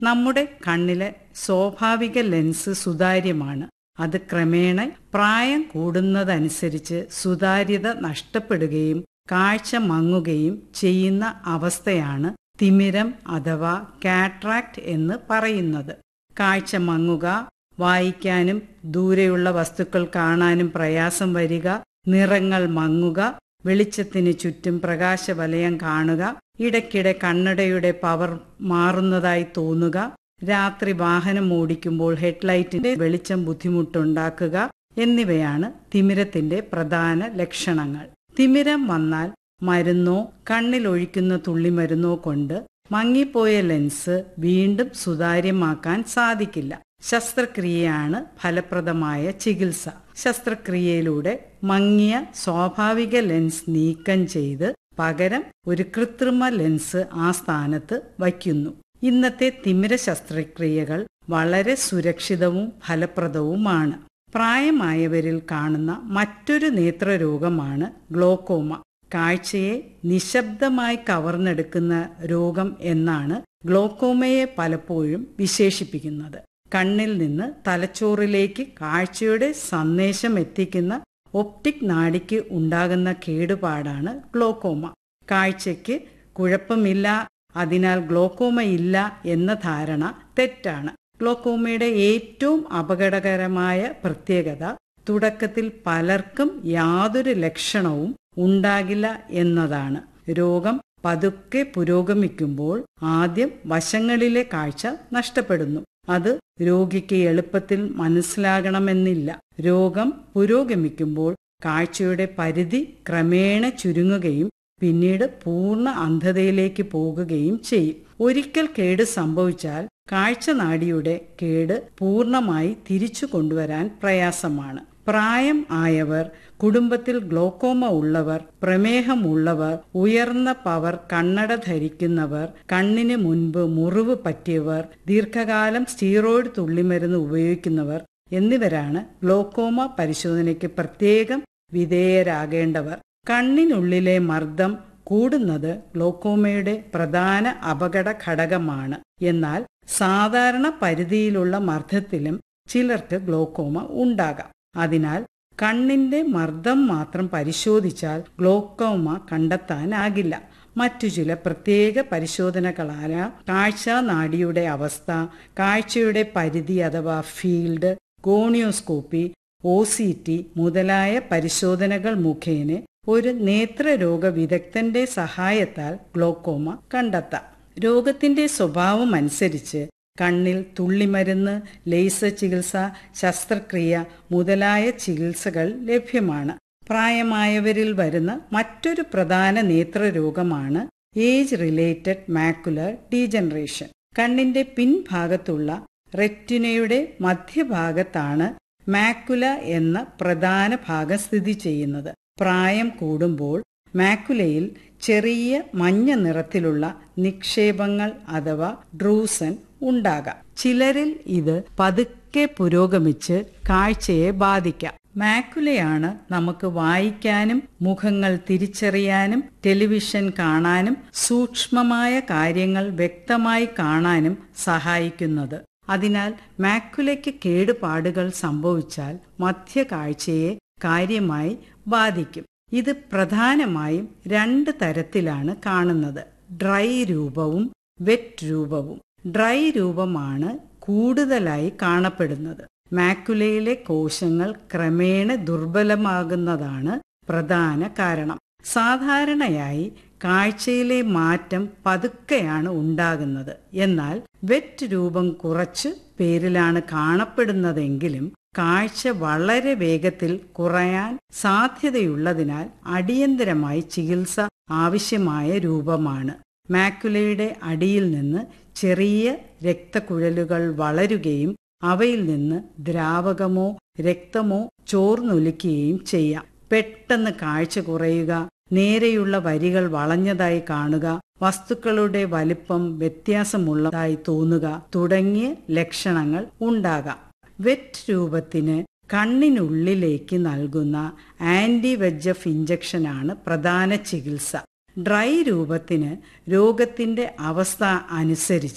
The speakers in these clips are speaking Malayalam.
നമ്മുടെ കണ്ണിലെ സ്വാഭാവിക ലെൻസ് സുതാര്യമാണ് അത് ക്രമേണ പ്രായം കൂടുന്നതനുസരിച്ച് സുതാര്യത നഷ്ടപ്പെടുകയും കാഴ്ച മങ്ങുകയും ചെയ്യുന്ന അവസ്ഥയാണ് തിമിരം അഥവാ കാട്രാക്ട് എന്ന് പറയുന്നത് കാഴ്ച മങ്ങുക വായിക്കാനും ദൂരെയുള്ള വസ്തുക്കൾ കാണാനും പ്രയാസം വരിക നിറങ്ങൾ മങ്ങുക വെളിച്ചത്തിന് ചുറ്റും പ്രകാശവലയം കാണുക ഇടയ്ക്കിടെ കണ്ണടയുടെ പവർ മാറുന്നതായി തോന്നുക രാത്രി വാഹനം ഓടിക്കുമ്പോൾ ഹെഡ്ലൈറ്റിന്റെ വെളിച്ചം ബുദ്ധിമുട്ടുണ്ടാക്കുക എന്നിവയാണ് തിമിരത്തിന്റെ പ്രധാന ലക്ഷണങ്ങൾ തിമിരം വന്നാൽ മരുന്നോ കണ്ണിലൊഴിക്കുന്ന തുള്ളിമരുന്നോ കൊണ്ട് മങ്ങിപ്പോയ ലെൻസ് വീണ്ടും സുതാര്യമാക്കാൻ സാധിക്കില്ല ശസ്ത്രക്രിയയാണ് ഫലപ്രദമായ ചികിത്സ ശസ്ത്രക്രിയയിലൂടെ മങ്ങിയ സ്വാഭാവിക ലെൻസ് നീക്കം ചെയ്ത് പകരം ഒരു കൃത്രിമ ലെൻസ് ആ സ്ഥാനത്ത് വയ്ക്കുന്നു ഇന്നത്തെ തിമിര ശസ്ത്രക്രിയകൾ വളരെ സുരക്ഷിതവും ഫലപ്രദവുമാണ് പ്രായമായവരിൽ കാണുന്ന മറ്റൊരു നേത്രരോഗമാണ് ഗ്ലോക്കോമ കാഴ്ചയെ നിശബ്ദമായി കവർന്നെടുക്കുന്ന രോഗം എന്നാണ് ഗ്ലോക്കോമയെ പലപ്പോഴും വിശേഷിപ്പിക്കുന്നത് കണ്ണിൽ നിന്ന് തലച്ചോറിലേക്ക് കാഴ്ചയുടെ സന്ദേശം എത്തിക്കുന്ന ഒപ്റ്റിക് നാഡിക്ക് ഉണ്ടാകുന്ന കേടുപാടാണ് ഗ്ലോക്കോമ കാഴ്ചയ്ക്ക് കുഴപ്പമില്ല അതിനാൽ ഗ്ലോക്കോമ ഇല്ല എന്ന ധാരണ തെറ്റാണ് ഗ്ലോക്കോമയുടെ ഏറ്റവും അപകടകരമായ പ്രത്യേകത തുടക്കത്തിൽ പലർക്കും യാതൊരു ലക്ഷണവും ഉണ്ടാകില്ല എന്നതാണ് രോഗം പതുക്കെ പുരോഗമിക്കുമ്പോൾ ആദ്യം വശങ്ങളിലെ കാഴ്ച നഷ്ടപ്പെടുന്നു അത് രോഗിക്ക് എളുപ്പത്തിൽ മനസ്സിലാകണമെന്നില്ല രോഗം പുരോഗമിക്കുമ്പോൾ കാഴ്ചയുടെ പരിധി ക്രമേണ ചുരുങ്ങുകയും പിന്നീട് പൂർണ്ണ അന്ധതയിലേക്ക് പോകുകയും ചെയ്യും ഒരിക്കൽ കേട് സംഭവിച്ചാൽ കാഴ്ചനാടിയുടെ കേട് പൂർണ്ണമായി തിരിച്ചു കൊണ്ടുവരാൻ പ്രയാസമാണ് പ്രായം ആയവർ കുടുംബത്തിൽ ഗ്ലോക്കോമ ഉള്ളവർ പ്രമേഹമുള്ളവർ ഉയർന്ന പവർ കണ്ണട ധരിക്കുന്നവർ കണ്ണിന് മുൻപ് മുറിവ് പറ്റിയവർ ദീർഘകാലം സ്റ്റീറോയിഡ് തുള്ളിമരുന്ന് ഉപയോഗിക്കുന്നവർ എന്നിവരാണ് ഗ്ലോക്കോമ പരിശോധനയ്ക്ക് പ്രത്യേകം വിധേയരാകേണ്ടവർ കണ്ണിനുള്ളിലെ മർദ്ദം കൂടുന്നത് ഗ്ലോക്കോമയുടെ പ്രധാന അപകട ഘടകമാണ് എന്നാൽ സാധാരണ പരിധിയിലുള്ള മർദ്ദത്തിലും ചിലർക്ക് ഗ്ലോക്കോമ ഉണ്ടാകാം അതിനാൽ കണ്ണിന്റെ മർദ്ദം മാത്രം പരിശോധിച്ചാൽ ഗ്ലോക്കോമ കണ്ടെത്താനാകില്ല മറ്റു ചില പ്രത്യേക പരിശോധനകളായ കാഴ്ച നാഡിയുടെ അവസ്ഥ കാഴ്ചയുടെ പരിധി അഥവാ field gonioscopy O C T മുതലായ പരിശോധനകൾ മുഖേന ഒരു നേത്രരോഗ വിദഗ്ധന്റെ സഹായത്താൽ ഗ്ലോക്കോമ കണ്ടെത്താം രോഗത്തിന്റെ സ്വഭാവം അനുസരിച്ച് കണ്ണിൽ തുള്ളിമരുന്ന് ലേസർ ചികിത്സ ശസ്ത്രക്രിയ മുതലായ ചികിത്സകൾ ലഭ്യമാണ് പ്രായമായവരിൽ വരുന്ന മറ്റൊരു പ്രധാന നേത്രരോഗമാണ് ഏജ് റിലേറ്റഡ് മാക്കുലർ ഡീജനറേഷൻ കണ്ണിന്റെ പിൻഭാഗത്തുള്ള റെറ്റിനയുടെ മധ്യഭാഗത്താണ് മാക്കുല എന്ന പ്രധാന ഭാഗം സ്ഥിതി ചെയ്യുന്നത് പ്രായം കൂടുമ്പോൾ മാക്കുലയിൽ ചെറിയ മഞ്ഞ നിറത്തിലുള്ള നിക്ഷേപങ്ങൾ അഥവാ ഡ്രൂസൻ ഉണ്ടാകാം ചിലരിൽ ഇത് പതുക്കെ പുരോഗമിച്ച് കാഴ്ചയെ ബാധിക്കാം മാക്കുലയാണ് നമുക്ക് വായിക്കാനും മുഖങ്ങൾ തിരിച്ചറിയാനും ടെലിവിഷൻ കാണാനും സൂക്ഷ്മമായ കാര്യങ്ങൾ വ്യക്തമായി കാണാനും സഹായിക്കുന്നത് അതിനാൽ മാക്കുലയ്ക്ക് കേടുപാടുകൾ സംഭവിച്ചാൽ മധ്യകാഴ്ചയെ കാര്യമായി ബാധിക്കും ഇത് പ്രധാനമായും രണ്ട് തരത്തിലാണ് കാണുന്നത് ഡ്രൈ രൂപവും വെറ്റ് രൂപവും ഡ്രൈ രൂപമാണ് കൂടുതലായി കാണപ്പെടുന്നത് മാക്കുലയിലെ കോശങ്ങൾ ക്രമേണ ദുർബലമാകുന്നതാണ് പ്രധാന കാരണം സാധാരണയായി കാഴ്ചയിലെ മാറ്റം പതുക്കെയാണ് ഉണ്ടാകുന്നത് എന്നാൽ വെറ്റ് രൂപം കുറച്ച് പേരിലാണ് കാണപ്പെടുന്നതെങ്കിലും കാഴ്ച വളരെ വേഗത്തിൽ കുറയാൻ സാധ്യതയുള്ളതിനാൽ അടിയന്തരമായി ചികിത്സ ആവശ്യമായ രൂപമാണ് മാക്കുലയുടെ അടിയിൽ നിന്ന് ചെറിയ രക്തക്കുഴലുകൾ വളരുകയും അവയിൽ നിന്ന് ദ്രാവകമോ രക്തമോ ചോർന്നൊലിക്കുകയും ചെയ്യാം പെട്ടെന്ന് കാഴ്ച കുറയുക നേരെയുള്ള വരികൾ വളഞ്ഞതായി കാണുക വസ്തുക്കളുടെ വലിപ്പം വ്യത്യാസമുള്ളതായി തോന്നുക തുടങ്ങിയ ലക്ഷണങ്ങൾ ഉണ്ടാകാം വെറ്റ് രൂപത്തിന് കണ്ണിനുള്ളിലേക്ക് നൽകുന്ന ആന്റി വെജഫ് ഇഞ്ചക്ഷനാണ് പ്രധാന ചികിത്സ ഡ്രൈ രൂപത്തിന് രോഗത്തിന്റെ അവസ്ഥ അനുസരിച്ച്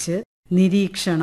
നിരീക്ഷണം